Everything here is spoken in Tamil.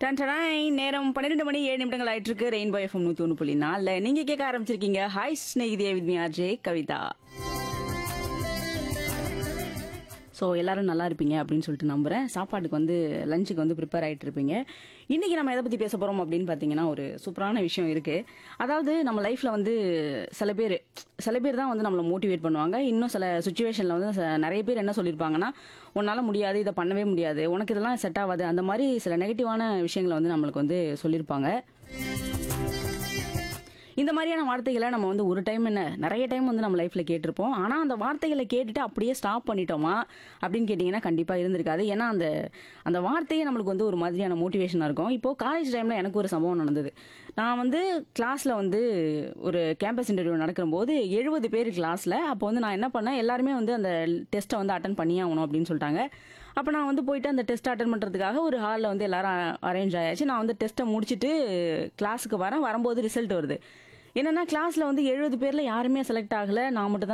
டன்டனாய் நேரம் பன்னிரெண்டு மணி ஏழு நிமிடங்கள் ஆயிட்டு இருக்கு ரெயின்போ எஃப்எம் நூத்தி ஒன்று புள்ளி நாலுல நீங்க கேட்க ஆரம்பிச்சிருக்கீங்க ஹாய் ஸ்நேகிதிய with me RJ Kavitha so எல்லாரும் நல்லா இருப்பீங்க அப்படின்னு சொல்லிட்டு நம்புறேன் சாப்பாட்டுக்கு வந்து லஞ்சுக்கு வந்து ப்ரிப்பேர் ஆகிட்டு இருப்பீங்க இன்னைக்கு நம்ம எதை பற்றி பேச போகிறோம் அப்படின்னு பார்த்தீங்கன்னா ஒரு சூப்பரான விஷயம் இருக்கு அதாவது நம்ம லைஃப்பில் வந்து சில பேர் சில பேர் தான் வந்து நம்மளை மோட்டிவேட் பண்ணுவாங்க இன்னும் சில சுச்சுவேஷனில் வந்து ச- நிறைய பேர் என்ன சொல்லியிருப்பாங்கன்னா உன்னால் முடியாது இதை பண்ணவே முடியாது உனக்கு இதெல்லாம் செட் ஆகாது அந்த மாதிரி சில நெகட்டிவான விஷயங்களை வந்து நம்மளுக்கு வந்து சொல்லியிருப்பாங்க இந்த மாதிரியான வார்த்தைகளை நம்ம வந்து ஒரு டைம் என்ன நிறைய டைம் வந்து நம்ம லைஃப்ல கேட்டிருப்போம் ஆனா அந்த வார்த்தைகளை கேட்டுட்டு அப்படியே ஸ்டாப் பண்ணிட்டோமா அப்படின்னு கேட்டிங்கன்னா கண்டிப்பா இருந்திருக்காது ஏன்னா அந்த அந்த வார்த்தையே நம்மளுக்கு வந்து ஒரு மாதிரியான மோட்டிவேஷனா இருக்கும் இப்போ காலேஜ் டைம்ல எனக்கு ஒரு சம்பவம் நடந்தது நான் வந்து கிளாஸ்ல வந்து ஒரு கேம்பஸ் இன்டர்வியூ நடக்கும்போது எழுபது பேர் கிளாஸ்ல அப்போ வந்து நான் என்ன பண்ணேன் எல்லாருமே வந்து அந்த டெஸ்ட்டை வந்து அட்டன் பண்ணியே ஆகணும் அப்படின்னு சொல்லிட்டாங்க அப்போ நான் வந்து போயிட்டு அந்த டெஸ்ட் அட்டன் பண்ணுறதுக்காக ஒரு ஹாலில் வந்து எல்லாரும் அரேஞ்ச் ஆயாச்சு நான் வந்து டெஸ்ட்டை முடிச்சுட்டு கிளாஸுக்கு வரேன் வரும்போது ரிசல்ட் வருது என்னன்னா கிளாஸ்ல வந்து எழுபது பேர்ல யாருமே செலக்ட் ஆகல நான் மட்டும் தான்